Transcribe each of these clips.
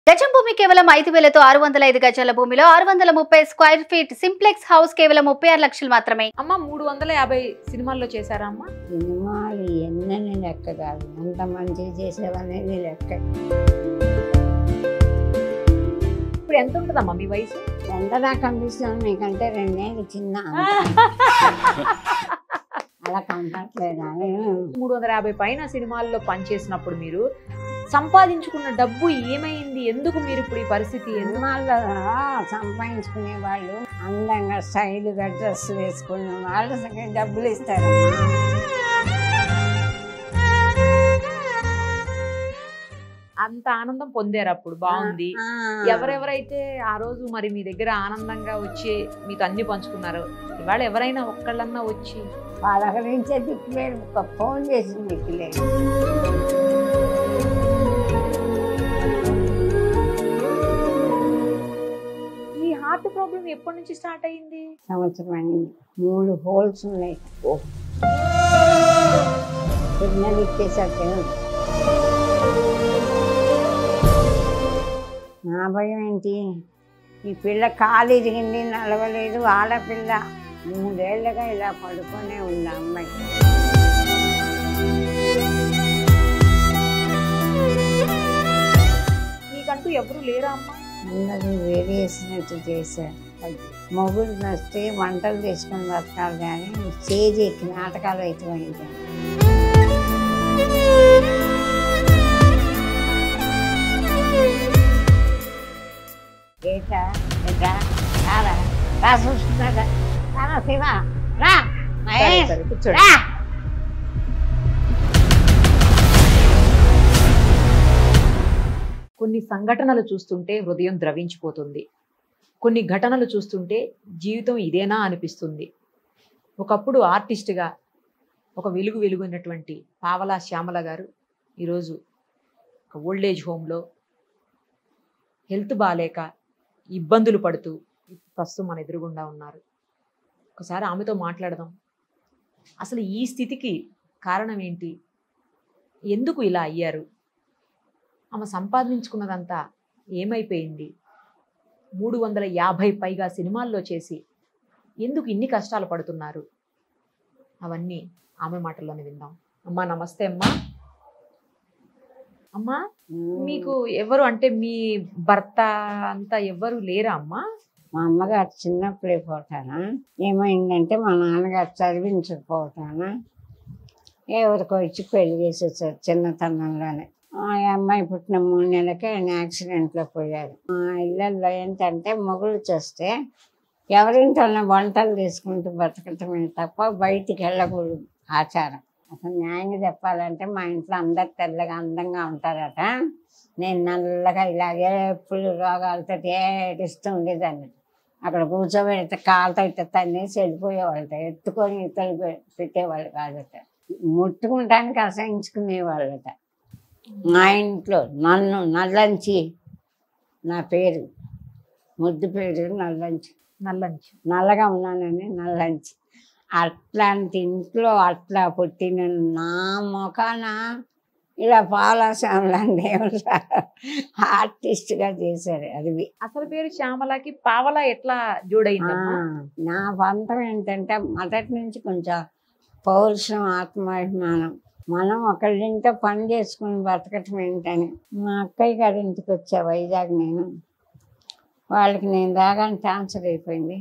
గజం భూమి కేవలం ఐదు వేలతో ఆరు వందల ఐదు గజాల భూమిలో ఆరు వందల ముప్పై స్క్వేర్ ఫీట్ సింప్లెక్స్ హౌస్ కేవలం ముప్పై ఆరు లక్షలు మాత్రమే అమ్మ మూడు వందల యాభై సినిమాల్లో చేశారా అమ్మ సినిమాలు ఎన్నని లెక్క కాదు ఎంత మంచిగా చేసేవనేది లెక్క ఇప్పుడు ఎంత ఉంటుందమ్మా మీ వయసు ఎంత నాకు అనిపిస్తుంది మీకంటే రెండేళ్ళు చిన్న అలా కనపట్లేదు అని మూడు వందల యాభై పైన సినిమాల్లో పనిచేసినప్పుడు మీరు సంపాదించుకున్న డబ్బు ఏమైంది ఎందుకు మీరు ఇప్పుడు ఈ పరిస్థితి ఎందుకు సినిమాల్లో సంపాదించుకునే వాళ్ళు అందంగా స్టైల్గా డ్రెస్ వేసుకునే వాళ్ళు సగం డబ్బులు ఇస్తారమ్మా అంత ఆనందం పొందారు అప్పుడు బాగుంది ఆ, ఎవరెవరైతే ఆ రోజు మరి మీ దగ్గర ఆనందంగా వచ్చి మీతో అన్ని పంచుకున్నారు ఇవాళ ఎవరైనా ఒక్కళ్ళన్నా వచ్చి వాళ్ళ గురించే దిక్కులేరు ఒక ఫోన్ చేసి దిక్కులేరు ఈ హార్ట్ ప్రాబ్లం ఎప్పటి నుంచి స్టార్ట్ అయింది సంవత్సరం అయింది మూడు హోల్స్ ఉన్నాయి చిన్నది ఇచ్చేసరికి నా భయం ఏంటి ఈ పిల్ల కాలు ఇరిగింది నడవలేదు ఆడపిల్ల మూడేళ్లుగా ఇలా పడుకొనే ఉంది ఆ అమ్మాయి నీకంటూ ఎవరు లేరా అమ్మా అందరూ వేరేసినట్టు చేశారు మొగుడు వస్తే వంటలు చేసుకొని బతకాలి కానీ స్టేజ్ ఎక్కి నాటకాలు ఎక్కువైంది ఏటా ఏటా రారా రా చూస్తున్నారా రారా శివ రా సరే, మహేష్, సరే, కూర్చోండి రా కొన్ని సంఘటనలు చూస్తుంటే హృదయం ద్రవించిపోతుంది కొన్ని ఘటనలు చూస్తుంటే జీవితం ఇదేనా అనిపిస్తుంది ఒకప్పుడు ఆర్టిస్ట్గా ఒక వెలుగు వెలుగున్నటువంటి పావలా శ్యామల గారు ఈరోజు ఒక ఓల్డేజ్ హోమ్లో హెల్త్ బాగాలేక ఇబ్బందులు పడుతూ ప్రస్తుతం మన ఎదురుగుండా ఉన్నారు ఒకసారి ఆమెతో మాట్లాడదాం అసలు ఈ స్థితికి కారణం ఏంటి ఎందుకు ఇలా అయ్యారు ఆమె సంపాదించుకున్నదంతా ఏమైపోయింది మూడు వందల యాభై పైగా సినిమాల్లో చేసి ఎందుకు ఇన్ని కష్టాలు పడుతున్నారు అవన్నీ ఆమె మాటల్లోనే విందాం అమ్మా నమస్తే అమ్మా అమ్మా మీకు ఎవరు అంటే మీ భర్త అంతా ఎవరు లేరా అమ్మా మా అమ్మగారు చిన్నప్పుడే పోతానా ఏమైందంటే మా నాన్నగారు చదివించకపోతానా ఎవరికో ఇచ్చి పెళ్లి చేసేసారు చిన్నతనంలోనే ఆ అమ్మాయి పుట్టిన మూడు నెలలకే ఆయన యాక్సిడెంట్లో పోయారు ఆ ఇళ్ళల్లో ఏంటంటే మొగులు చేస్తే ఎవరింటోనే వంటలు తీసుకుంటూ బతకటమే తప్ప బయటికి వెళ్ళకూడదు ఆచారం అసలు న్యాయంగా చెప్పాలంటే మా ఇంట్లో అందరు తెల్లగా అందంగా ఉంటారట నేను నల్లగా ఇలాగే ఎప్పుడు రోగాలతో ఏడిస్తూ ఉండేదాన్ని అక్కడ కూర్చోబెడితే కాలుతో ఇట్ట తన్నేసి వెళ్ళిపోయేవాళ్ళట ఎత్తుకొని ఇతలు పెట్టేవాళ్ళు కాదట ముట్టుకుంటానికి అసహించుకునేవాళ్ళట మా ఇంట్లో నన్ను నల్లంచి నా పేరు ముద్దు పేరు నల్లంచి నల్లంచి నల్లగా ఉన్నానని నల్లంచి అట్లాంటి ఇంట్లో అట్లా పుట్టిన నా ముఖాన ఇలా పాలాసం లాంటి ఆర్టిస్ట్గా చేశారు అది అసలు పేరు శ్యామలకి పావల ఎట్లా జోడైందమ్మా ఆ, నా పంతం ఏంటంటే మొదటి నుంచి కొంచెం పౌరుషం ఆత్మాభిమానం మనం ఒకళ్ళింట్లో పని చేసుకుని బతకటం ఏంటని మా అక్కయ్య గారి ఇంటికి వచ్చా వైజాగ్ నేను వాళ్ళకి నేను రాగానే ట్రాన్స్ఫర్ అయిపోయింది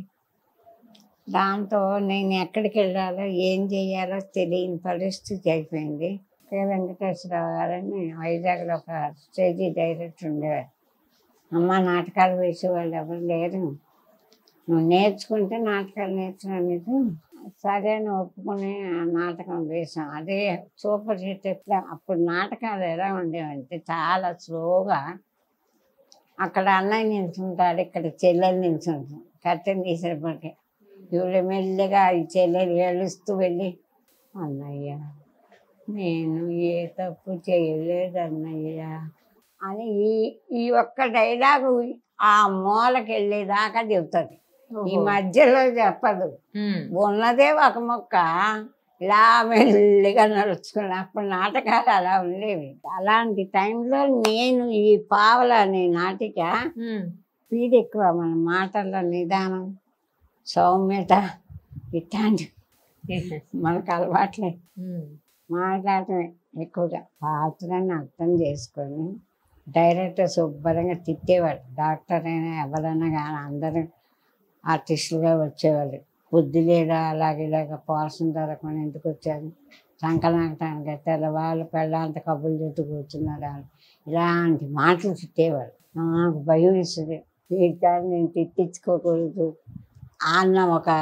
దాంతో నేను ఎక్కడికి వెళ్ళాలో ఏం చేయాలో తెలియని పరిస్థితి అయిపోయింది కే వెంకటేశ్వరరావు గారని వైజాగ్లో ఒక స్టేజీ డైరెక్టర్ ఉండేవారు అమ్మ నాటకాలు వేసేవాళ్ళు ఎవరు లేరు నువ్వు నేర్చుకుంటే నాటకాలు నేర్చుకునేది సరే అని ఒప్పుకుని ఆ నాటకం వేసాం అదే సూపర్ హిట్ ఎట్లా అప్పుడు నాటకాలు ఎలా ఉండేవంటే చాలా స్లోగా అక్కడ అన్నయ్య నిల్చుంటాడు ఇక్కడ చెల్లెలు నిల్చుంటాం కట్టెని తీసేపటికి ఇవిడ మెల్లిగా ఈ చెల్లెలు ఏడుస్తూ వెళ్ళి అన్నయ్య నేను ఏ తప్పు చేయలేదు అన్నయ్య అని ఈ ఈ ఒక్క డైలాగు ఆ మూలకి వెళ్ళేదాకా చెబుతుంది ఈ మధ్యలో చెప్పదు ఉమ్. ఉన్నదే ఒక మొక్క ఇలా మెల్లిగా నడుచుకుని అప్పుడు నాటకాలు అలా ఉండేవి అలాంటి టైంలో నేను ఈ పావల అనే నాటిక ఉమ్. స్పీడ్ ఎక్కువ మన మాటల్లో నిదానం సౌమ్యత ఇట్లాంటి మనకు అలవాట్లే ఉమ్. మాట్లాడటం ఎక్కువగా పాత్రని అర్థం చేసుకొని డైరెక్టర్ శుభ్రంగా తిట్టేవాడు డాక్టర్ అయినా ఎవరైనా కానీ అందరూ ఆర్టిస్టులుగా వచ్చేవాళ్ళు బుద్ధి లేదా అలాగే ఇలాగ పోలసం దొరకమని ఎందుకు వచ్చారు సంకలనాటానికి తెల్లవాళ్ళు పెళ్ళంత కబుర్లు చెట్టు కూర్చున్నారు అని ఇలాంటి మాటలు తిట్టేవాడు నాకు భయం వేస్తుంది వీటిని నేను తిట్టించుకోకూడదు అన్న ఒక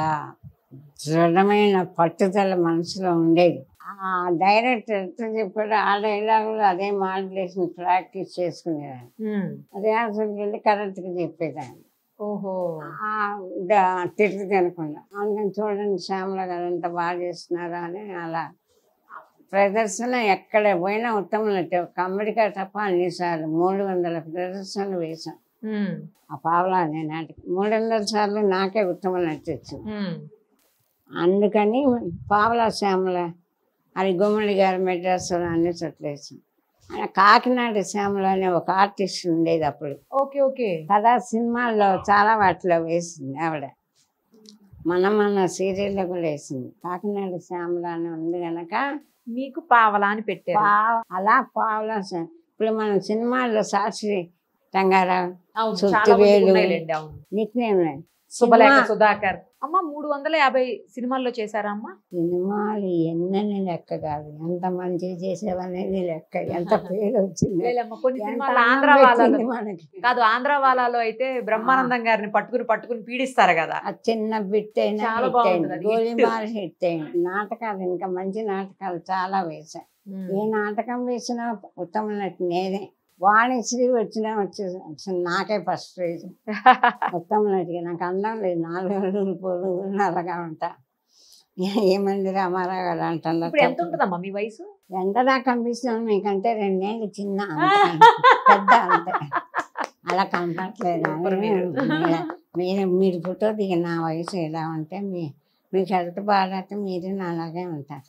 దృఢమైన పట్టుదల మనసులో ఉండేది ఆ డైరెక్టర్ ఎంత చెప్పాడో ఆ డైలాగులు అదే మాడ్యులేషన్ ప్రాక్టీస్ చేసుకునేదాన్ని ఉమ్. అదే అసలు వెళ్ళి కరెక్ట్గా చెప్పేదాన్ని ఓహో ఆ ద- తిట్లు తినకుండా అందుకని చూడండి శ్యామల గారు ఎంత బాగా చేస్తున్నారా అని అలా ప్రదర్శన ఎక్కడ పోయినా ఉత్తమ నటి ఒక అమెరికా తప్ప అన్నిసార్లు మూడు వందల ప్రదర్శనలు వేశాం ఉమ్. ఆ పావలా అనే నాటికి మూడు వందల సార్లు నాకే ఉత్తమ నటి వచ్చింది ఉమ్. అందుకని పావలా శ్యామల అది గుమ్మడి గారు మెడ్రాస్లో అన్ని చోట్ల వేసాం ఆయన కాకినాడ శ్యామల అనే ఒక ఆర్టిస్ట్ ఉండేది అప్పుడు ఓకే ఓకే కథా సినిమాల్లో చాలా వాటిలో వేసింది ఆవిడ మన మన సీరియల్లో కూడా వేసింది కాకినాడ శ్యామల అని ఉంది కనుక మీకు పావలా అని పెట్టారు పావ అలా పావలా శ్యా- ఇప్పుడు మన సినిమాల్లో సాక్షి రంగారావు అవును సుత్తి చాలా మందికి వేలు. ఉన్నాయిలేండి, అవును నిక్ నేమ్ శుభలేఖ సినిమా- సుధాకర్ అమ్మ మూడు వందల యాభై సినిమాల్లో చేశారా అమ్మ సినిమాలు ఎన్నని లెక్క కాదు ఎంత మంచిగా చేసేవనేది లెక్క ఎంత పేరు వచ్చింది లేలమ్మ, కొన్ని ఎంత సినిమాలు అన్నం ఆంధ్ర పెట్టింది వాళ్ళలో మనకి కాదు ఆంధ్ర వాళ్ళలో అయితే బ్రహ్మానందం గారిని పట్టుకుని పట్టుకుని పీడిస్తారు కదా ఆ చిన్న బిట్ అయినా చాలా హిట్ బాగుంటుంది అయింది అది, గోలీమాల హిట్ అయింది నాటకాలు ఇంకా మంచి నాటకాలు చాలా వేశాను ఏ నాటకం వేసినా ఉత్తమ నటి నేనే వాణిశ్రీ వచ్చినా వచ్చే నాకే ఫస్ట్ ప్రైజ్ ఉత్తమ నటికి నాకు అందం లేదు నాలుగు అడుగులు పోలు నల్లగా ఉంటా ఏమంది రామారావు గారు అంటారు ఇప్పుడు ఎంత ఉంటుందమ్మా మీ వయసు ఎంత దాకా కనిపిస్తుంది మీకంటే రెండేళ్ళు చిన్న అంతే. పెద్ద అంతే అలా కనపట్లేదు సూపర్ మీరు. మీరు మీరు ఫోటో దిగిన నా వయసు ఎలా ఉంటే మీ మీకు హెల్త్ బాగాలేకపోతే మీరు అలాగే ఉంటారు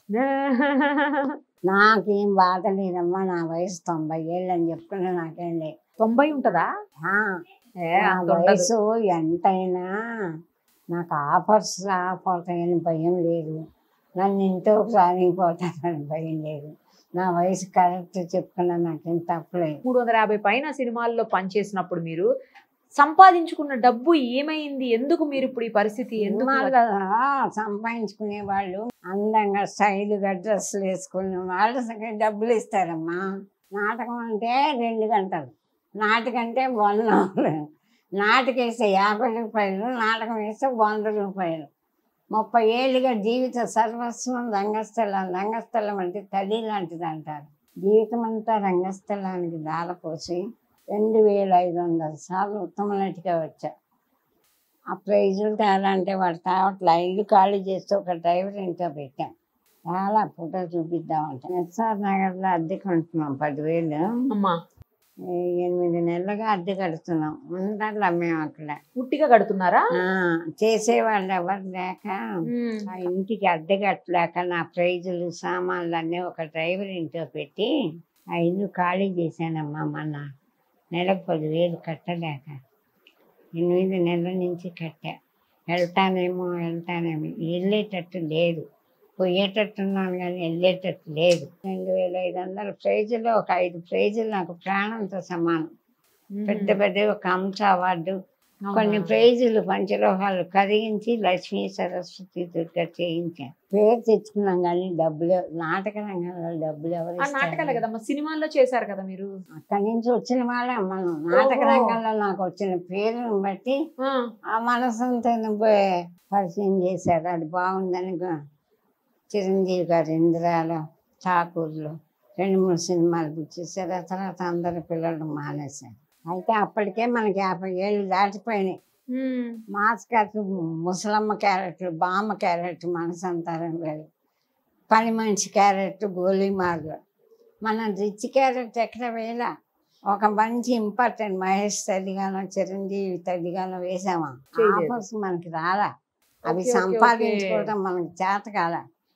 నాకేం బాధ లేదమ్మా నా వయసు తొంభై ఏళ్ళు అని చెప్పుకున్నా నాకేం లేదు తొంభై ఉంటదా ఆ, ఏ, నా అంత ఉండదు. వయసు ఎంతైనా నాకు ఆఫర్స్ రాకపోతాయని భయం లేదు నన్ను ఇంట్లో సాగిపోతానని భయం లేదు నా వయసు కరెక్ట్ చెప్పుకున్నా నాకేం తప్పలేదు మూడు వందల యాభై పైన సినిమాల్లో పనిచేసినప్పుడు మీరు సంపాదించుకున్న డబ్బు ఏమైంది ఎందుకు మీరు ఇప్పుడు ఈ పరిస్థితి ఎందుకు సినిమాల్లో సంపాదించుకునే వాళ్ళు అందంగా స్టైల్గా డ్రెస్సులు వేసుకునే వాళ్ళు సగం డబ్బులు ఇస్తారమ్మా నాటకం అంటే రెండు గంటలు నాటకంటే వంద నాటకం వేస్తే యాభై రూపాయలు నాటకం వేస్తే వంద రూపాయలు ముప్పై ఏళ్ళుగా జీవిత సర్వస్వం రంగస్థలం రంగస్థలం అంటే తల్లి లాంటిది అంటారు జీవితం అంతా రంగస్థలానికి దారపోసి రెండు వేల ఐదు వందల సార్లు ఉత్తమ నటిగా వచ్చా ఆ ప్రైజులు తేలా అంటే వాడు తావట్లా ఇల్లు ఖాళీ చేస్తే ఒక డ్రైవర్ ఇంట్లో పెట్టాం చాలా ఫోటో చూపిద్దామంటే ఎస్ఆర్ నగర్లో అద్దెకు ఉంటున్నాం పదివేలు అమ్మా ఈ ఎనిమిది నెలలుగా అద్దె కడుతున్నాం ఉండాలి మేము అక్కడ పుట్టిగా కడుతున్నారా ఆ, చేసేవాళ్ళు ఎవరు లేక ఆ ఇంటికి అద్దె కట్టలేక నా ప్రైజులు సామాన్లు అన్నీ ఒక డ్రైవర్ ఇంట్లో పెట్టి ఆ ఇల్లు ఖాళీ చేశానమ్మా మొన్న నెలకు పదివేలు కట్టలేక ఎనిమిది నెలల నుంచి కట్టా వెళ్తానేమో వెళ్తానేమో వెళ్ళేటట్టు లేదు పోయేటట్టున్నాను కానీ వెళ్ళేటట్టు లేదు రెండు వేల ఐదు వందల ప్రైజులు ఒక ఐదు ప్రైజులు నాకు ప్రాణంతో సమానం పెద్ద పెద్ద ఒక అంశ అవార్డు కొన్ని ప్రైజులు పంచలోహాలు కరిగించి లక్ష్మీ సరస్వతి దుర్గ చేయించాను పేరు తెచ్చుకున్నాం కానీ డబ్బులు నాటక రంగంలో డబ్బులు ఎవరు ఆ నాటకాలే ఇస్తారు? కదమ్మా సినిమాల్లో చేశారు కదా మీరు అక్కడి నుంచి వచ్చిన వాళ్ళే మనం నాటక ఓహో. రంగంలో నాకు వచ్చిన పేరుని బట్టి ఆ, ఆ మనసంతా పరిచయం చేశారు అది బాగుందని గా- చిరంజీవి గారు ఇందిరాలో ఠాకూర్లో రెండు మూడు సినిమాలు బుక్ చేశారు ఆ తర్వాత అందరు పిల్లలు మానేశారు అయితే అప్పటికే మనకి యాభై ఏళ్ళు దాటిపోయినాయి ఉమ్, మాస్ క్యారెక్టర్ ముసలమ్మ క్యారెక్టర్ బామ్మ క్యారెక్టర్ మనసంతారం వేరు పని మనిషి క్యారెక్టర్ గోలీమార్లు మన రిచ్ క్యారెక్టర్ ఎక్కడ వేళ ఒక మంచి ఇంపార్టెంట్ మహేష్ తల్లిగానో చిరంజీవి తల్లిగానో వేసామా చేయలేదు. ఆఫర్స్ మనకి రాలా అవి ఓకే, ఓకే, సంపాదించుకోవడం మనకి చేత కాల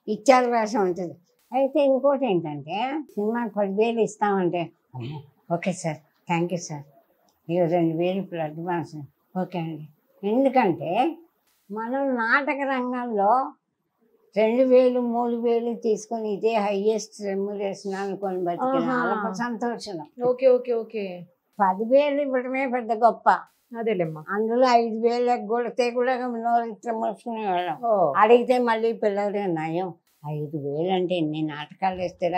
ఇచ్చారు వేషం ఉంటుంది అయితే ఇంకోటి ఏంటంటే సినిమాకి పదివేలు ఇస్తామంటే అమ్మో, okay sir thank you sir ఇక రెండు వేలు ఇప్పుడు అడ్వాన్స్ ఓకే అండి ఎందుకంటే మనం నాటక రంగంలో రెండు వేలు మూడు వేలు తీసుకొని ఇదే హైయెస్ట్ రెమ్యురేషన్ అనుకొని బతికిన ఆహా. వాళ్ళకు సంతోషం ఓకే ఓకే ఓకే పదివేలు ఇవ్వడమే పెద్ద గొప్ప అదేలేమ్మా అందులో ఐదు వేలకు కొడితే కూడా నోరు ఇట్లా మూసుకునేవాళ్ళం ఓ అడిగితే మళ్ళీ పిల్లలు నయం ఐదు వేలు అంటే ఎన్ని నాటకాలు వేస్తారా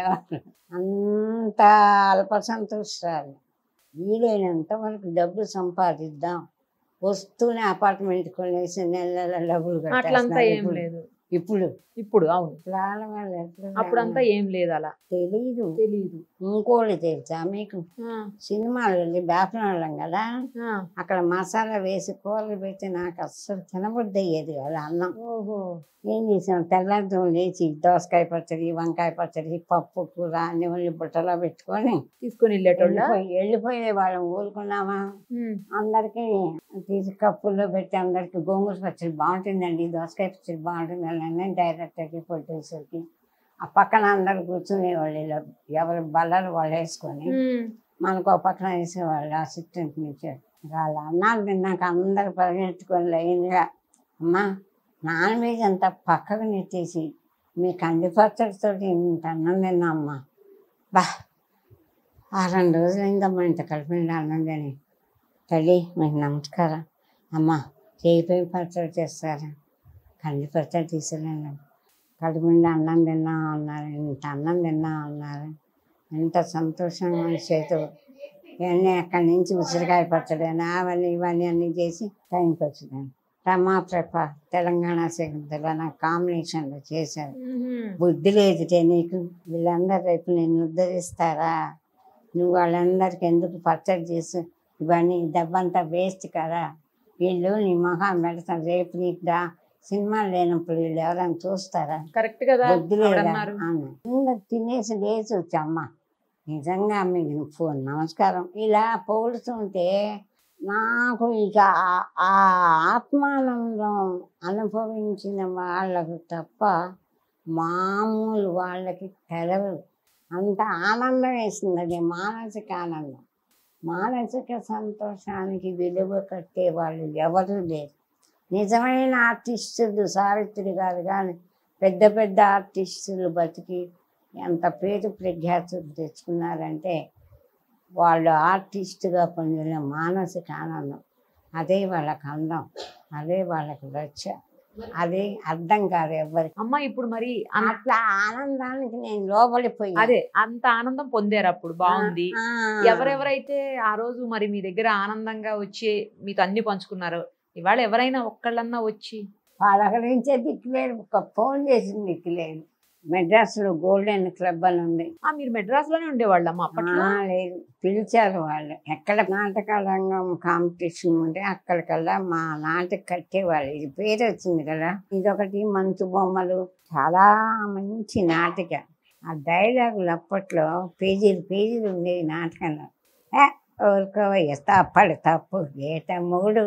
అంత అల్ప సంతోషాలు వీలైనంత వరకు డబ్బు సంపాదిద్దాం వస్తూనే అపార్ట్మెంట్ కొనేసి నెల నెల డబ్బులు అట్లంతా కట్టేస్తున్నారు ఏం ఇప్పుడు. లేదు ఇప్పుడు ఇప్పుడు అవును వాళ్ళ వాళ్ళు ఎట్లా అప్పుడంతా ఏం లేదు అలా తెలీదు తెలియదు ఇంకోటి తెలుసా మీకు సినిమాలు వెళ్ళి వాళ్ళం కదా అక్కడ మసాలా వేసి కూరలు పెట్టి నాకు అస్సలు తినబుద్ధి అయ్యేది కదా అన్నం ఓహో ఏం చేసాం తెల్లారితో లేచి దోసకాయ పచ్చడి వంకాయ పచ్చడి పప్పు కూర అన్ని వండి బుట్టలో పెట్టుకొని తీసుకొని వెళ్ళేటోళ్ళ వెళ్ళిపోయి వెళ్ళిపోయే వాళ్ళం ఊరుకున్నామా అందరికీ తీసి కప్పుల్లో పెట్టి అందరికి గోంగూర పచ్చడి బాగుంటుందండి దోసకాయ పచ్చడి బాగుంటుంది అని డైరెక్టర్కి ప్రొడ్యూసర్కి ఆ పక్కన అందరు కూర్చునేవాళ్ళు ఇలా ఎవరి బల్లలు వాళ్ళు వేసుకొని మనకు ఒక పక్కన వేసేవాళ్ళు అసిస్టెంట్ నుంచి వాళ్ళు అన్నాలు తిన్నాక అందరు పరిగెత్తుకొని లైన్గా అమ్మా నాన్ వెజ్ అంతా పక్కకు నెట్టేసి మీ కంది పచ్చడితో ఇంత అన్నం తిన్నా అమ్మా బా ఆ రెండు రోజులైందమ్మా ఇంత కలిపిండి అన్నం తిని తల్లి మీకు నమస్కారం అమ్మా చేయిపోయి పచ్చడి చేస్తారా కంది పచ్చడి తీసుకురండి కడుపుండి అన్నం తిన్నా అన్నారు ఇంత అన్నం తిన్నా అన్నారు ఎంత సంతోషంగా చేతు ఇవన్నీ అక్కడి నుంచి ఉసిరికాయ పచ్చడి అవన్నీ ఇవన్నీ అన్నీ చేసి టైంకి వచ్చినాను టమాప్రప తెలంగాణ తెలంగాణ కాంబినేషన్లో చేశారు బుద్ధి లేదుటే నీకు వీళ్ళందరూ రేపు నేను ఉద్ధరిస్తారా నువ్వు వాళ్ళందరికి ఎందుకు పచ్చడి చేసి ఇవన్నీ ఈ డబ్బంతా వేస్ట్ కదా వీళ్ళు నీ మొహం పెడతారు రేపు నీకు దా సినిమా లేనప్పుడు వీళ్ళు ఎవరైనా చూస్తారా కరెక్ట్ కదా బుద్ధి ఆవిడ లేదా అన్నారు. అవును. అందరు తినేసి లేచి వచ్చమ్మ నిజంగా మీకు ఫోన్ నమస్కారం ఇలా పొగుడుతుంటే నాకు ఇక ఆ- ఆ ఆత్మానందం అనుభవించిన వాళ్ళకు తప్ప మామూలు వాళ్ళకి తెలవదు అంత ఆనందం వేసింది అది మానసిక ఆనందం మానసిక సంతోషానికి విలువ కట్టే వాళ్ళు ఎవరు లేరు నిజమైన ఆర్టిస్టులు సావిత్రి గారు కానీ పెద్ద పెద్ద ఆర్టిస్టులు బతికి ఎంత పేరు ప్రఖ్యాతులు తెచ్చుకున్నారంటే వాళ్ళు ఆర్టిస్టుగా పొందిన మానసిక ఆనందం అదే వాళ్ళకి అందం అదే వాళ్ళకి రచ్చ అదే అర్థం కాదు ఎవరికి అమ్మ ఇప్పుడు మరి అన్- అట్లా ఆనందానికి నేను లోబడిపోయి అదే అంత ఆనందం పొందారు అప్పుడు బాగుంది ఎవరెవరైతే ఆ రోజు మరి మీ దగ్గర ఆనందంగా వచ్చి మీతో అన్ని పంచుకున్నారో ఇవాళ ఎవరైనా ఒక్కళ్ళన్నా వచ్చి పలకరించే దిక్కులేరు ఒక ఫోన్ చేసిన దిక్కులేరు మెడ్రాస్లో గోల్డెన్ క్లబ్ అని ఉంది ఆ మీరు మెడ్రాస్ లోనే ఉండేవాళ్ళమ్మ అప్పట్లో ఆ, లేదు పిలిచారు వాళ్ళు ఎక్కడ నాటక రంగం కాంపిటీషన్ ఉంటే అక్కడికల్లా మా నాటక కట్టేవాళ్ళు ఇది పేరు వచ్చింది కదా ఇదొకటి మంచు బొమ్మలు చాలా మంచి నాటిక ఆ డైలాగులు అప్పట్లో పేజీలు పేజీలు ఉండేవి నాటకంలో ఏ ఊరుకోవయ్య తప్పడు తప్పు ఏట మొగుడు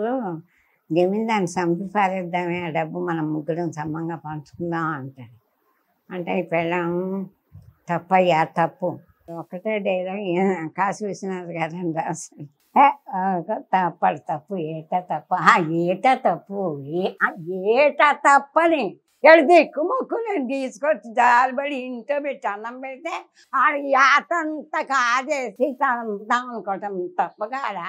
జమీందాన్ని చంపి పారేద్దామే ఆ డబ్బు మనం ముగ్గురం సమంగా పంచుకుందాం అంటాడు అంటే ఈ పెళ్ళం తప్పయ్యా తప్పు ఒకటే డైలాగ్ కాశీ విశ్వనాథ్ గారని రాశాడు ఏ, ఆ, తప్పడు తప్పు ఏట తప్పు ఆ, ఏట తప్పు ఏ ఆ, ఏట తప్పని ఎడితే ఎక్కువ మొక్కు నేను తీసుకొచ్చి జాలిపడి ఇంట్లో పెట్టి అన్నం పెడితే ఆ యాతంత కాదేసి తాం అనుకోవటం తప్పగాడా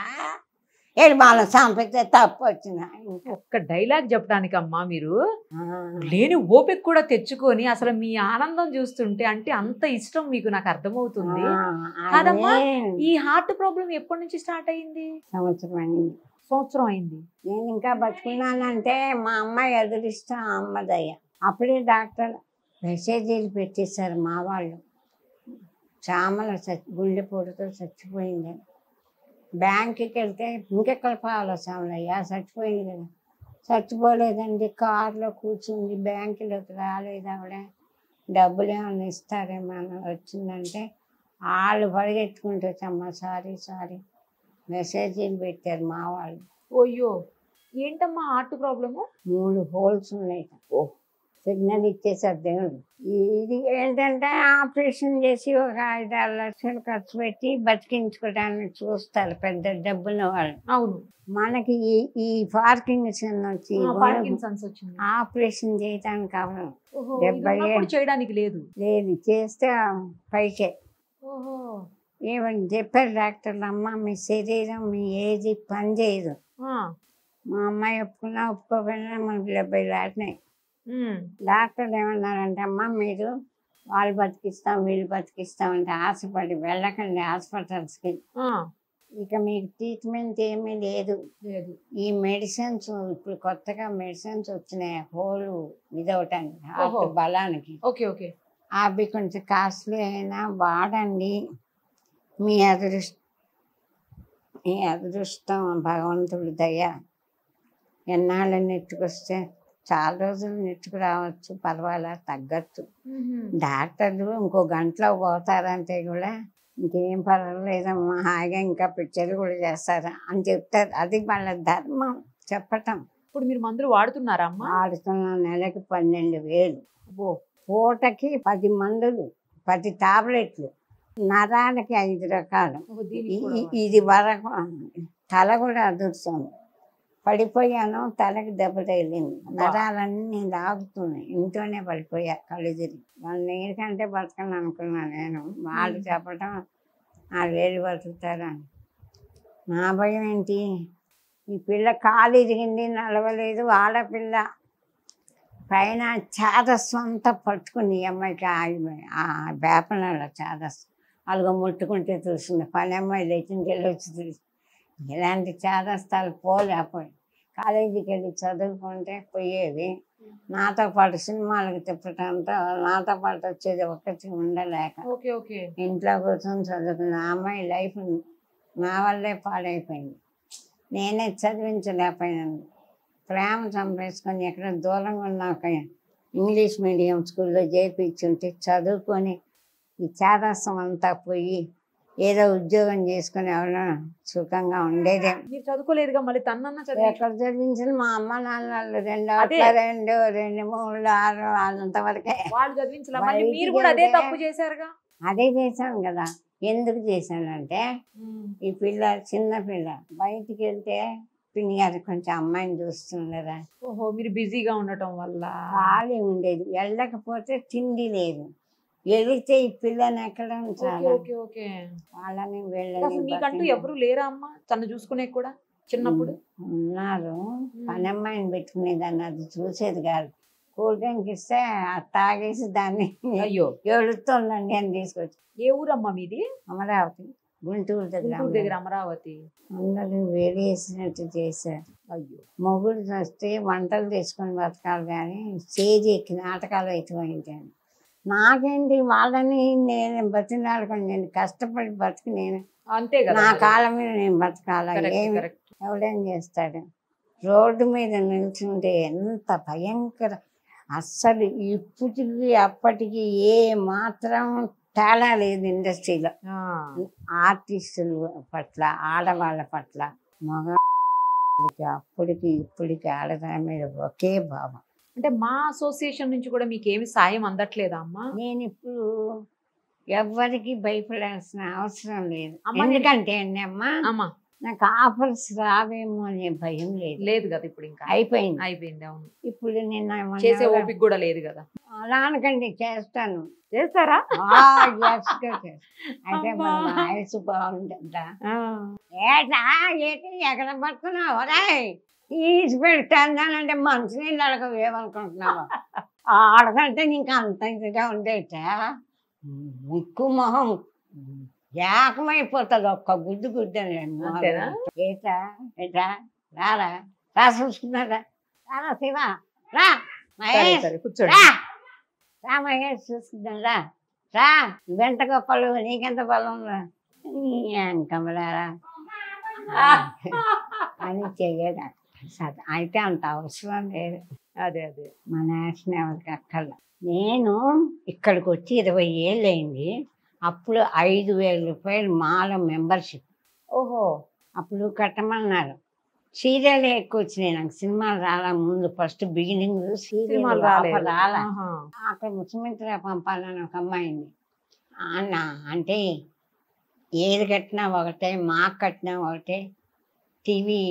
ఏడు మనం చంపితే తప్పు వచ్చిన ఒక్క డైలాగ్ చెప్పడానికి అమ్మా మీరు లేని ఓపిక కూడా తెచ్చుకొని అసలు మీ ఆనందం చూస్తుంటే అంటే అంత ఇష్టం మీకు నాకు అర్థమవుతుంది కాదమ్మా? ఈ హార్ట్ ప్రాబ్లం ఎప్పటి నుంచి స్టార్ట్ అయింది సంవత్సరం అయింది సంవత్సరం అయింది నేను ఇంకా బతుకున్నానంటే మా అమ్మాయి ఎదురిష్టం అమ్మదయ్య అప్పుడే డాక్టర్ మెసేజీలు పెట్టేశారు మా వాళ్ళు చామల చచ్చి గుండెపోటుతో చచ్చిపోయింది బ్యాంకుకి వెళ్తే ఇంకెక్కడ పోవాలి చామలయ్య చచ్చిపోయింది కదా చచ్చిపోలేదండి కారులో కూర్చుంది బ్యాంకులోకి రాలేదు ఆవిడ డబ్బులు ఏమైనా ఇస్తారేమో అని వచ్చిందంటే వాళ్ళు పరిగెత్తుకుంటూ వచ్చామ్మా సారీ సారీ మెసేజీలు పెట్టారు మా వాళ్ళు అయ్యో ఏంటమ్మా హార్ట్ ప్రాబ్లము మూడు హోల్స్ ఉన్నాయి ఓ. సిగ్నల్ ఇచ్చేసారు దేవుడు ఈ- ఇది ఏంటంటే ఆపరేషన్ చేసి ఒక ఐదు ఆరు లక్షలు ఖర్చు పెట్టి బతికించుకోవడానికి చూస్తారు పెద్ద డబ్బున్న వాళ్ళు అవును మనకి ఈ ఈ పార్కింగ్సన్ వచ్చి పార్కిన్సన్స్ వచ్చింది ఆపరేషన్ చేయడానికి అవసరం ఓహో, ఇది డెబ్బై ఉన్నప్పుడు ఏ- చేయడానికి లేదు లేదు చేస్తే పైకే ఓహో ఏమని చెప్పారు డాక్టర్లు అమ్మ మీ శరీరం మీ ఏజ్ పని చేయదు ఆ, మా అమ్మాయి ఒప్పుకున్నా ఒప్పుకోకపోయినా మనకి డెబ్బై దాటినాయి ఉమ్, డాక్టర్లు ఏమన్నారంటే అమ్మ మీరు వాళ్ళు బతికిస్తాం వీళ్ళు బతికిస్తాం అంటే ఆశపడి వెళ్ళకండి హాస్పిటల్స్కి ఆ, ఇక మీకు ట్రీట్మెంట్ ఏమీ లేదు లేదు ఈ మెడిసిన్స్ ఇప్పుడు కొత్తగా మెడిసిన్స్ వచ్చినాయి హోలు ఇదవటానికి హార్ట్ ఓహో. బలానికి ఓకే ఓకే అవి కొంచెం కాస్ట్లీ అయినా వాడండి మీ అదృష్టం మీ అదృష్టం భగవంతుడి దయ ఎన్నాళ్ళు నెట్టుకొస్తే చాలా రోజులు నెట్టుకు రావచ్చు పర్వాలా తగ్గచ్చు ఉహుం. డాక్టర్లు ఇంకో గంటలో పోతారంటే కూడా ఇంకేం పర్వాలేదమ్మా హాయిగా ఇంకా పిక్చర్లు కూడా చేస్తారా అని చెప్తారు అది వాళ్ళ ధర్మం చెప్పటం ఇప్పుడు మీరు మందులు వాడుతున్నారా అమ్మా ఆడుతున్న నెలకి పన్నెండు వేలు ఓ పూటకి పది మందులు పది టాబ్లెట్లు నరాలకి ఐదు రకాలు ఓహో, దీనికి ఇ- కూడా ఇ- ఇది వరకు తల కూడా అదురుతుంది పడిపోయాను తలకి దెబ్బ తగిలింది నరాలన్నీ లాగుతున్నాయి ఇంట్లోనే పడిపోయా కళ్ళు తిరిగి వాళ్ళు నీకంటే బతకను అనుకున్నా నేను వాళ్ళు మ్మ్. చెప్పటం ఆ వేలు బతుకుతారని నా భయం ఏంటి ఈ పిల్ల కాలు ఇరిగింది నడవలేదు ఆడపిల్ల పైన చాదస్వం అంతా పట్టుకుంది ఈ అమ్మాయికి ఆ- ఆ వేపనాల చాదస్వం అలాగ ముట్టుకుంటే చూసింది పని అమ్మాయి లేచింది వెళ్ళి వచ్చి చూసి ఇలాంటి చాదస్తాలు పోలేకపోయి కాలేజీకి వెళ్ళి చదువుకుంటే పోయేది నాతో పాటు సినిమాలకు తిప్పటంతో నాతో పాటు వచ్చేది ఒక్కటి ఉండలేక ఓకే ఓకే ఇంట్లో కూర్చొని చదువుకున్న ఆ అమ్మాయి లైఫ్ నా వల్లే పాడైపోయింది నేనే చదివించలేకపోయాను ప్రేమ చంపేసుకొని ఎక్కడ దూరంగా ఉన్న ఒక ఇంగ్లీష్ మీడియం స్కూల్లో చేర్పించుంటే చదువుకొని ఈ చాదస్తం అంతా పోయి ఏదో ఉద్యోగం చేసుకుని ఎవరైనా సుఖంగా ఉండేదే మీరు చదువుకోలేదుగా మళ్ళీ తన్నన్నా చదివి ఎక్కడ చదివించిన మా అమ్మ నాన్నలు రెండు అదే. అట్లా రెండు రెండు మూడు ఆరు అంతవరకే వాళ్ళు చదివించలే మళ్ళీ బయటికి మీరు కూడా అదే వెళ్తే- తప్పు చేశారుగా అదే చేశాను కదా ఎందుకు చేశానంటే ఉమ్, ఈ పిల్ల చిన్న పిల్ల బయటికి వెళ్తే పిన్ని గారు కొంచెం అమ్మాయిని చూస్తుండరా ఓహో మీరు బిజీగా ఉండటం వల్ల ఖాళీ ఉండేది వెళ్ళకపోతే తిండి లేదు వెళితే ఈ పిల్లని ఎక్కడ ఓకే ఉంచాలి ఓకే ఓకే వాళ్ళని అసలు వీళ్ళని మీకంటూ బతికి- ఎవరు లేరా అమ్మ తను చూసుకునే కూడా చిన్నప్పుడు ఉన్నారు పని అమ్మాయిని పెట్టుకునేదాన్ని అది చూసేది కాదు కూల్ డ్రింక్ ఇస్తే అది తాగేసి దాన్ని అయ్యో ఎడుతుందండి అని తీసుకొచ్చి ఏ ఊరమ్మా మీది అమరావతి గుంటూరు దగ్గర గుంటూరు దగ్గర అమరావతి అందరూ వేరేసినట్టు చేశారు అయ్యో మొగుడు వస్తే వంటలు తీసుకొని బతకాలి కానీ స్టేజ్ ఎక్కి నాటకాలు ఎక్కువైంటాను నాకేంటి వాళ్ళని నేను బతినాడుకొని నేను కష్టపడి బతికి నేను అంతే కదా నా మరి. కాళ్ళ మీద నేను బతకాల Correct, ఏమి correct. ఎవడేం చేస్తాడు రోడ్డు మీద నిల్చుంటే ఎంత భయంకర అస్సలు ఇప్పటికి అప్పటికి ఏ మాత్రం తేడా లేదు ఇండస్ట్రీలో ఆ, ఆర్టిస్టుల పట్ల ఆడవాళ్ళ పట్ల మగ అప్పటికి ఇప్పటికి ఆడదాని మీద ఒకే భావం అంటే మా అసోసియేషన్ నుంచి కూడా మీకు ఏమి సాయం అందట్లేదా అమ్మా నేను ఇప్పుడు ఎవ్వరికి భయపడాల్సిన అవసరం లేదు అమ్మ, నేను- ఎందుకంటే అండి అమ్మ అమ్మా నాకు ఆఫర్స్ రావేమో అనే భయం లేదు లేదు కదా ఇప్పుడు ఇంకా అయిపోయింది అయిపోయింది అవును ఇప్పుడు నేను ఏమన్నా చేసే ఎవరో- ఓపిక కూడా లేదు కదా అలా అనకండి చేస్తాను చేస్తారా ఆ, yes గా చేస్తాను. అయితే అమ్మా. మన ఆయుసు బాగుంటుందా ఏటా ఏంటి ఎక్కడ పట్టుకున్నావు రాయ్ తీసి పెడతానంటే మంచి నీళ్ళు అడగవు ఏమనుకుంటున్నావు ఆడకంటే నీకు అంత ఇదిగా ఉండేట ముక్కు మొహం ఏకమైపోతుంది ఒక్క గుడ్డు గుడ్డని అంతేనా? ఏటా ఏటా రారా రా చూసుకున్నారా రారా శివ రా సరే మహేష్ సరే కూర్చోండి రా రా మహేష్ చూసుకుందాం రా రా వెంట గొప్పలు నీకెంత బలం రా కమలారా అని చెయ్యడు సరే అయితే అంత అవసరం లేదు అదే అదే మా నేషన్ ఎవరికి అక్కర్ల నేను ఇక్కడికి వచ్చి ఇరవై ఏళ్ళు అయింది అప్పుడు ఐదు వేల రూపాయలు మాల మెంబర్షిప్ ఓహో అప్పుడు కట్టమన్నారు సీరియల్ ఎక్కువ వచ్చినాయి నాకు సినిమాలు రాలా ముందు ఫస్ట్ బిగినింగ్ సినిమాలు సీరియల్ రాలేదు రాలా ఆహా. అక్కడ ముఖ్యమంత్రి పంపాలని ఒక అమ్మాయింది అన్న అంటే ఏది కట్టినా ఒకటే మాకు కట్టినా ఒకటే టీవీ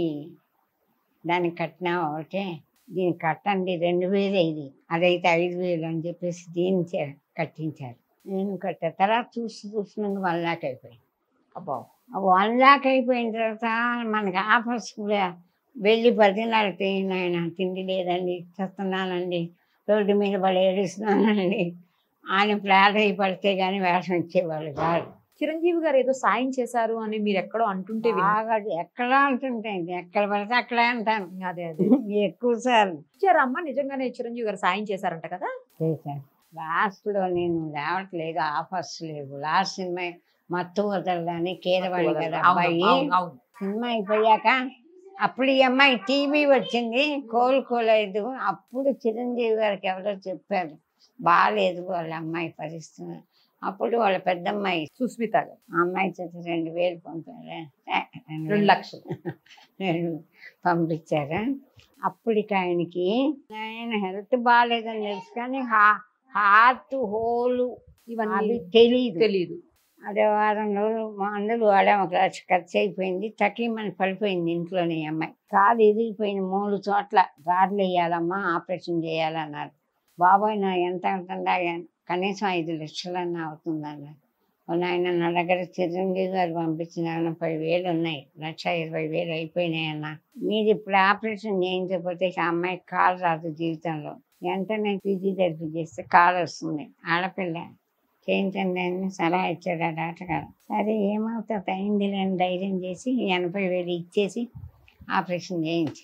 దానికి కట్టినా ఒకటే దీనికి కట్టండి రెండు వేలే ఇది అదైతే ఐదు వేలు అని చెప్పేసి దీన్ని చే- కట్టించారు నేను కట్టా తర్వాత చూసి చూసినాక వన్ లాక్ అయిపోయింది అబ్బా వన్ లాక్ అయిపోయిన తర్వాత మనకి ఆఫర్స్ కూడా వెళ్ళి బతిలాడితే నాయన తిండి లేదండి చేస్తున్నానండి రోడ్డు మీద పడి ఏడుస్తున్నానండి ఆయన ప్రాధాయపడితే కానీ వేషం ఇచ్చేవాళ్ళు కాదు చిరంజీవి గారు ఏదో సాయం చేశారు అని మీరు ఎక్కడో అంటుంటే విన్నా. బాగా ఎక్కడ అంటుంటాయి ఎక్కడ పడితే అక్కడే అంటాను అదే అదే ఎక్కువ సార్లు ఇచ్చారా అమ్మ నిజంగానే చిరంజీవి గారు సాయం చేశారంట కదా చేశాను లాస్ట్లో నేను రావట్లేదు ఆఫర్స్ లేవు లాస్ట్ సినిమా మత్తు వదలని కీరవాణి కదా అవును, అబ్బాయి అవును, అవును. సినిమా అయిపోయాక అప్పుడు ఈ అమ్మాయి టీవీ వచ్చింది కోలుకోలేదు అప్పుడు చిరంజీవి గారికి ఎవరో చెప్పారు బాగాలేదు వాళ్ళ అమ్మాయి పరిస్థితి అప్పుడు వాళ్ళ పెద్దమ్మాయి సుస్మిత గారు ఆ అమ్మాయి చేత రెండు వేలు పంపారు ఏ, రెండు రెండు వేలు. లక్షలు రెండు పంపించారు అప్పటికి ఆయనకి ఆయన హెల్త్ బాగాలేదని తెలుసు కానీ హా- హార్ట్ హోలు అవి ఇవన్నీ తెలియదు తెలియదు అదే వారం రోజులు మందులు వాడాం ఒక లక్ష ఖర్చు అయిపోయింది తకీమని పడిపోయింది ఇంట్లోనే ఈ అమ్మాయి కాలు ఇరిగిపోయింది మూడు చోట్ల గాడ్లు వేయాలమ్మా ఆపరేషన్ చేయాలన్నారు బాబాయ్ నా ఎంత అవుతుందా కనీసం ఐదు లక్షలన్నా అవుతుందన్నారు ఆయన నా దగ్గర చిరంజీవి గారు పంపించిన ఎనభై వేలు ఉన్నాయి లక్ష ఇరవై వేలు అయిపోయినాయన్న మీరు ఇప్పుడు ఆపరేషన్ చేయించకపోతే ఆ అమ్మాయికి కాలు రాదు జీవితంలో వెంటనే ఫిజియోథెరపీ చేస్తే కాలు వస్తుంది ఆడపిల్ల చేయించండి అని సలహా ఇచ్చాడు ఆ డాక్టర్ గారు సరే ఏమవుతుంది అయింది లేని ధైర్యం చేసి ఎనభై వేలు ఇచ్చేసి ఆపరేషన్ చేయించి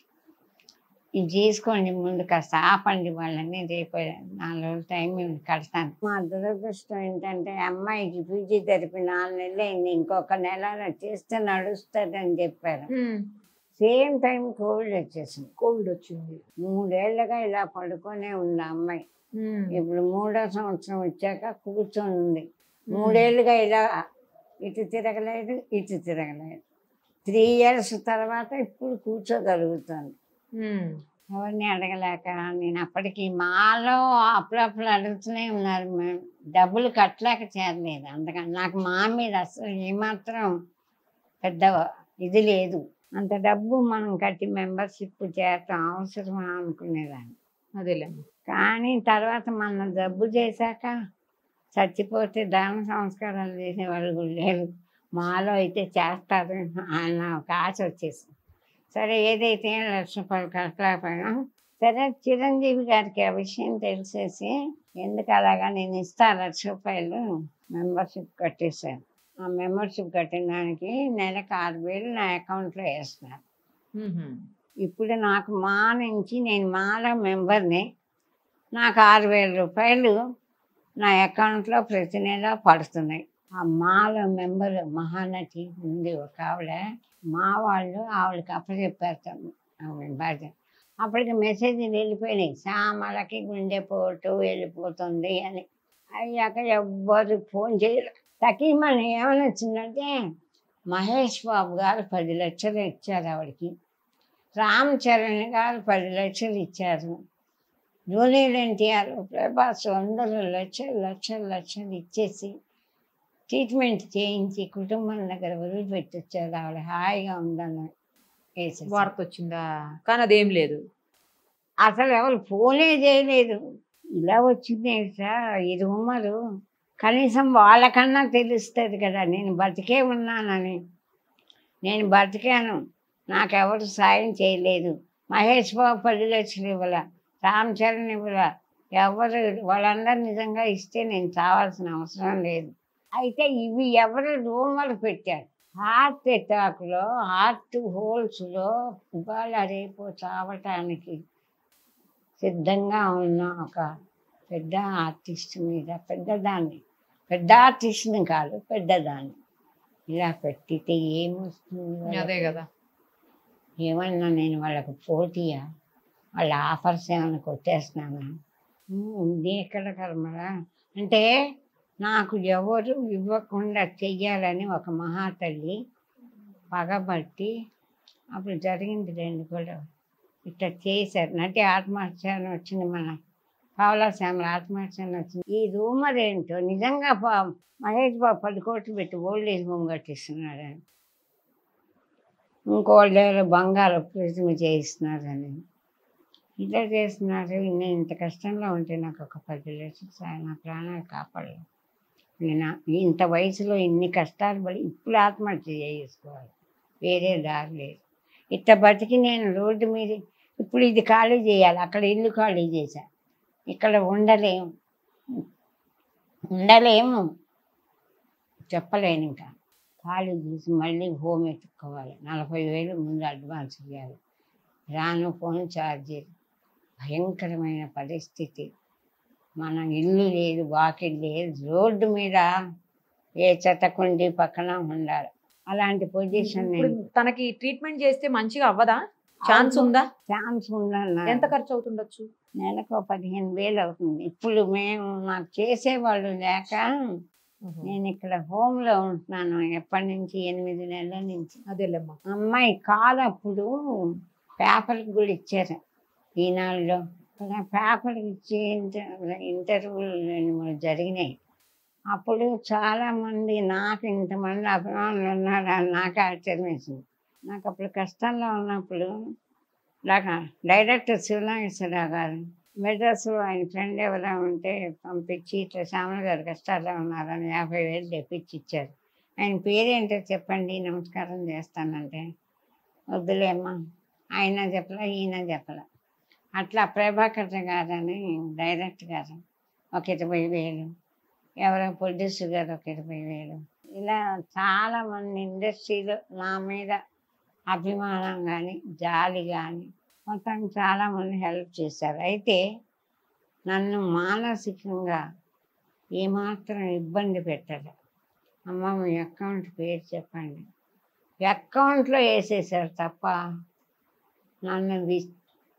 ఇది చేసుకోండి ముందు కాస్త ఆపండి వాళ్ళని రేపు నాలుగు రోజులు టైం ఇవ్వండి, కడతాను మా దురదృష్టం ఏంటంటే అమ్మాయికి ఫిజియోథెరపీ నాలుగు నెలలు అయింది ఇంకొక నెల చేస్తే నడుస్తుందని చెప్పారు సేమ్ టైం కోవిడ్ వచ్చేసింది కోవిడ్ వచ్చింది మూడేళ్లుగా ఇలా పడుకొనే ఉంది ఆ అమ్మాయి ఇప్పుడు మూడో సంవత్సరం వచ్చాక కూర్చొని ఉంది మూడేళ్ళుగా ఇలా ఇటు తిరగలేదు ఇటు తిరగలేదు త్రీ ఇయర్స్ తర్వాత ఇప్పుడు కూర్చోగలుగుతాను ఉమ్. ఎవరిని అడగలేక నేను అప్పటికి మాలో అప్పుడప్పుడు అడుగుతూనే ఉన్నారు మేము డబ్బులు కట్టలేక చేరలేదు అందుకని నాకు మా మీద అసలు ఏమాత్రం పెద్ద ఇది లేదు అంత డబ్బు మనం కట్టి మెంబర్షిప్ చేరటం అవసరమా అనుకునేదాన్ని అదేలేమ్మా కానీ తర్వాత మనం జబ్బు చేశాక చచ్చిపోతే దాన సంస్కారాలు చేసేవాళ్ళు కూడా లేరు మాలో అయితే చేస్తారు అన్న ఒక ఆశ వచ్చేసింది సరే ఏదైతే లక్ష రూపాయలు కట్టలేకపోయినా సరే చిరంజీవి గారికి ఆ విషయం తెలిసేసి ఎందుకు అలాగా నేను ఇస్తా లక్ష రూపాయలు మెంబర్షిప్ కట్టేశాను ఆ మెంబర్షిప్ కట్టిన దానికి నెలకు ఆరు వేలు నా అకౌంట్లో వేస్తున్నారు ఉహుం. ఇప్పుడు నాకు మా నుంచి నేను మాలో మెంబర్ని నాకు ఆరు వేల రూపాయలు నా అకౌంట్లో ప్రతి నెల పడుతున్నాయి ఆ మాలో మెంబర్ మహానటి ఉంది ఒక ఆవిడ మా వాళ్ళు ఆవిడకి అప్పచెప్పారు ఆవిడ బాధ్యత అప్పటికి మెసేజ్లు వెళ్ళిపోయినాయి సామలకి గుండెపోటు వెళ్ళిపోతుంది అని అయ్యాక ఎవ్వరు ఫోన్ చేయరు తకీమని ఏమని వచ్చిందంటే మహేష్ బాబు గారు పది లక్షలు ఇచ్చారు ఆవిడకి రామ్ చరణ్ గారు పది లక్షలు ఇచ్చారు జూనియర్ ఎన్టీఆర్ ప్రభాస్ వందలు లక్షలు లక్షలు లక్షలు ఇచ్చేసి ట్రీట్మెంట్ చేయించి కుటుంబం దగ్గర వదిలిపెట్టొచ్చారు ఆవిడ హాయిగా ఉందని వేసేసి. వార్త వచ్చిందా కానీ అదేం లేదు అసలు ఎవరు ఫోనే చేయలేదు ఇలా వచ్చింది సార్ ఇది ఉమ్మరు కనీసం వాళ్ళకన్నా తెలుస్తుంది కదా నేను బతికే ఉన్నానని నేను బతికాను నాకెవరు సాయం చేయలేదు మహేష్ బాబు పది లక్షలు ఇవ్వాల రామ్ చరణ్ ఇవ్వాల ఎవరు వాళ్ళందరూ నిజంగా ఇస్తే నేను చావాల్సిన అవసరం లేదు అయితే ఇవి ఎవరు రూమర్ పెట్టారు హార్ట్ అటాక్లో హార్ట్ హోల్స్లో ఇవాళ రేపు చావటానికి సిద్ధంగా ఉన్న ఒక పెద్ద ఆర్టిస్ట్ మీద పెద్దదాన్ని పెద్ద ఆర్టిస్ట్ని కాదు పెద్దదాన్ని ఇలా పెట్టితే ఏమొస్తుంది వాళ్ళకి? అదే కదా ఏమన్నా నేను వాళ్ళకి పోటీయా వాళ్ళ ఆఫర్స్ ఏమైనా కొట్టేస్తున్నానా ఉమ్, ఇది ఎక్కడ కర్మరా అంటే నాకు ఎవరు ఇవ్వకుండా చెయ్యాలని ఒక మహాతల్లి పగబట్టి అప్పుడు జరిగింది రెండు కూడా ఇట్లా చేశారు నటి ఆత్మహత్య అని వచ్చింది మన పావలా శ్యామల ఆత్మహత్య అని వచ్చింది ఈ రూమర్ ఏంటో నిజంగా పా- మహేష్ బాబు పది కోట్లు పెట్టి ఓల్డ్ ఏజ్ హోమ్ కట్టిస్తున్నాడని ఇంకోళ్ళు ఎవరో బంగారు ప్రతిమ చేయిస్తున్నారని ఇట్లా చేస్తున్నారు నేను ఇంత కష్టంలో ఉంటే నాకు ఒక పది లక్షలు సార్ నా ప్రాణాలు కాపాడలేదు నేను ఇంత వయసులో ఇన్ని కష్టాలు పడి ఇప్పుడు ఆత్మహత్య చేసుకోవాలి వేరే దారి లేదు ఇట్ట బతికి నేను రోడ్డు మీద ఇప్పుడు ఇది ఖాళీ చేయాలి అక్కడ ఇల్లు ఖాళీ చేశా ఇక్కడ ఉండలేము ఉండలేము చెప్పలేను ఇంకా ఖాళీ చేసి మళ్ళీ హోమ్ ఎత్తుక్కోవాలి నలభై వేలు ముందు అడ్వాన్స్ ఇవ్వాలి రాను ఫోన్ ఛార్జీలు భయంకరమైన పరిస్థితి మన ఇల్లు లేదు వాకిల్ లేదు రోడ్డు మీద ఏ చెత్తకుండి పక్కన ఉండాలి అలాంటి పొజిషన్ ఇప్పుడు తనకి ట్రీట్మెంట్ చేస్తే మంచిగా అవ్వదా ఛాన్స్ ఉందా ఛాన్స్ ఉందన్న ఎంత ఖర్చు అవుతుండొచ్చు నెలకు పదిహేను వేలు అవుతుంది ఇప్పుడు మేము మాకు చేసేవాళ్ళు లేక నేను ఇక్కడ home లో ఉంటున్నాను ఎప్పటి నుంచి ఎనిమిది నెలల నుంచి అదేలేమ్మా అమ్మాయి కాలు అప్పుడు పేపర్కి కూడా ఇచ్చారు ఈనాడులో అలా పేపర్కి ఇచ్చి ఇంటర్ ఇంటర్వ్యూలు రెండు మూడు జరిగినాయి అప్పుడు చాలా మంది నాకు ఇంతమంది అభిమానులు ఉన్నారు అని నాకు ఆశ్చర్యం వేసింది నాకు అప్పుడు కష్టంలో ఉన్నప్పుడు నాకు డైరెక్టర్ శివనాగేశ్వరరావు గారు మెడ్రాస్లో ఆయన ఫ్రెండ్ ఎవరైనా ఉంటే పంపించి ఇట్లా శ్యామల గారు కష్టాల్లో ఉన్నారని యాభై వేలు తెప్పించి ఇచ్చారు ఆయన పేరేంటో చెప్పండి నమస్కారం చేస్తానంటే వద్దులేమ్మా ఆయన చెప్పలే ఈయన చెప్పలే అట్లా ప్రభాకర్ గారని డైరెక్టర్ గారు ఒక ఇరవై వేలు ఎవరో ప్రొడ్యూసర్ గారు ఒక ఇరవై వేలు ఇలా చాలా మంది ఇండస్ట్రీలో నా మీద అభిమానం కానీ జాలి కానీ మొత్తం చాలా మంది హెల్ప్ చేశారు అయితే నన్ను మానసికంగా ఏమాత్రం ఇబ్బంది పెట్టరు అమ్మ మీ అకౌంట్ పేరు చెప్పండి అకౌంట్లో వేసేసారు తప్ప నన్ను వి-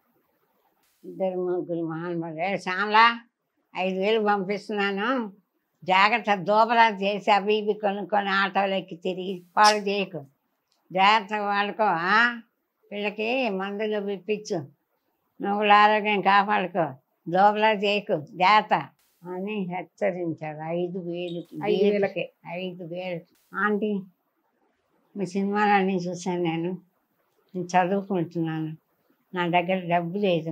ఇద్దరు ముగ్గురు మహానుభావులు ఏ శ్యామలా ఐదు వేలు పంపిస్తున్నాను జాగ్రత్త దోబరా చేసి అవి ఇవి కొనుక్కొని ఆటోలు ఎక్కి తిరిగి పాడు చేయకు జాగ్రత్తగా వాడుకో ఆ? వీళ్ళకి మందులు ఇప్పించు నువ్వుల ఆరోగ్యం కాపాడుకో దోబలా చేయకు జాగ్రత్త అని హెచ్చరించారు ఐదు వేలుకి ఐదు వేలకే ఐదు వేలు ఆంటీ మీ సినిమాలన్నీ చూశాను నేను నేను చదువుకుంటున్నాను నా దగ్గర డబ్బు లేదు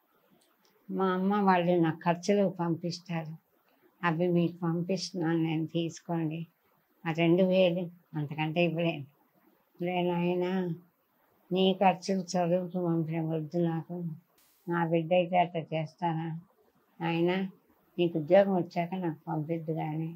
మా అమ్మ వాళ్ళు నా ఖర్చులు పంపిస్తారు అవి మీకు పంపిస్తున్నాను నేను తీసుకోండి ఆ రెండు వేలు అంతకంటే ఇవ్వలేను లేను అయినా నీ ఖర్చులు చదువుకు పంపిన వద్దు నాకు నా బిడ్డ అయితే అట్లా చేస్తానా ఆయన నీకు ఉద్యోగం వచ్చాక నాకు పంపిద్దు కానీ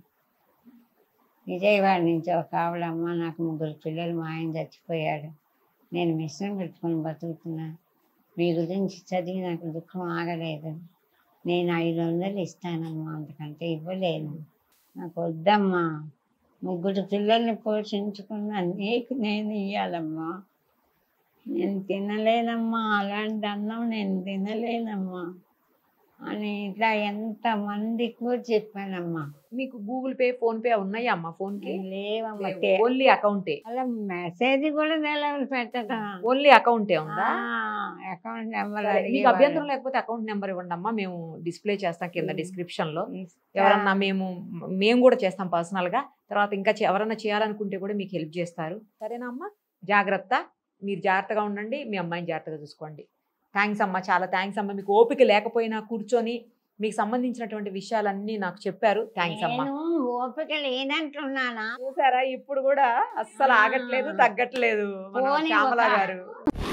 విజయవాడ నుంచి ఒక ఆవిడమ్మ నాకు ముగ్గురు పిల్లలు మా ఆయన చచ్చిపోయాడు నేను మిశ్రం పెట్టుకొని బతుకుతున్నా మీ గురించి చదివి నాకు దుఃఖం ఆగలేదు నేను ఐదు వందలు ఇస్తానమ్మా అంతకంటే ఇవ్వలేను నాకు వద్దమ్మా ముగ్గురు పిల్లల్ని పోషించుకున్నా నీకు నేను ఇవ్వాలమ్మా నేను తినలేనమ్మా అలాంటి అన్నం నేను తినలేనమ్మా అని ఇట్లా ఎంతమందికో చెప్పానమ్మా మీకు గూగుల్ పే ఫోన్ పే ఉన్నాయా అమ్మా ఫోన్ కి లేవమ్మా ఓన్లీ అకౌంటే అలా మెసేజ్ కూడా నిలవలు పెట్టడం ఓన్లీ అకౌంటే ఉందా అకౌంట్ నెంబర్ సరే, మీకు అభ్యంతరం లేకపోతే అకౌంట్ నెంబర్ ఇవ్వండి అమ్మా మేము డిస్ప్లే చేస్తాం కింద డిస్క్రిప్షన్ లో ఎవరన్నా మేము మేము కూడా చేస్తాం పర్సనల్ గా తర్వాత ఇంకా చే- ఎవరన్నా చేయాలనుకుంటే కూడా మీకు హెల్ప్ చేస్తారు సరేనా అమ్మా జాగ్రత్త మీరు జాగ్రత్తగా ఉండండి మీ అమ్మాయిని జాగ్రత్తగా చూసుకోండి థ్యాంక్స్ అమ్మా చాలా థ్యాంక్స్ అమ్మా మీకు ఓపిక లేకపోయినా కూర్చొని మీకు సంబంధించినటువంటి విషయాలన్నీ నాకు చెప్పారు థ్యాంక్స్ అమ్మా నేను ఓపిక లేనంటున్నానా చూసారా ఇప్పుడు కూడా అస్సలు ఆగట్లేదు తగ్గట్లేదు మన పోనీ శ్యామల ఒక- గారు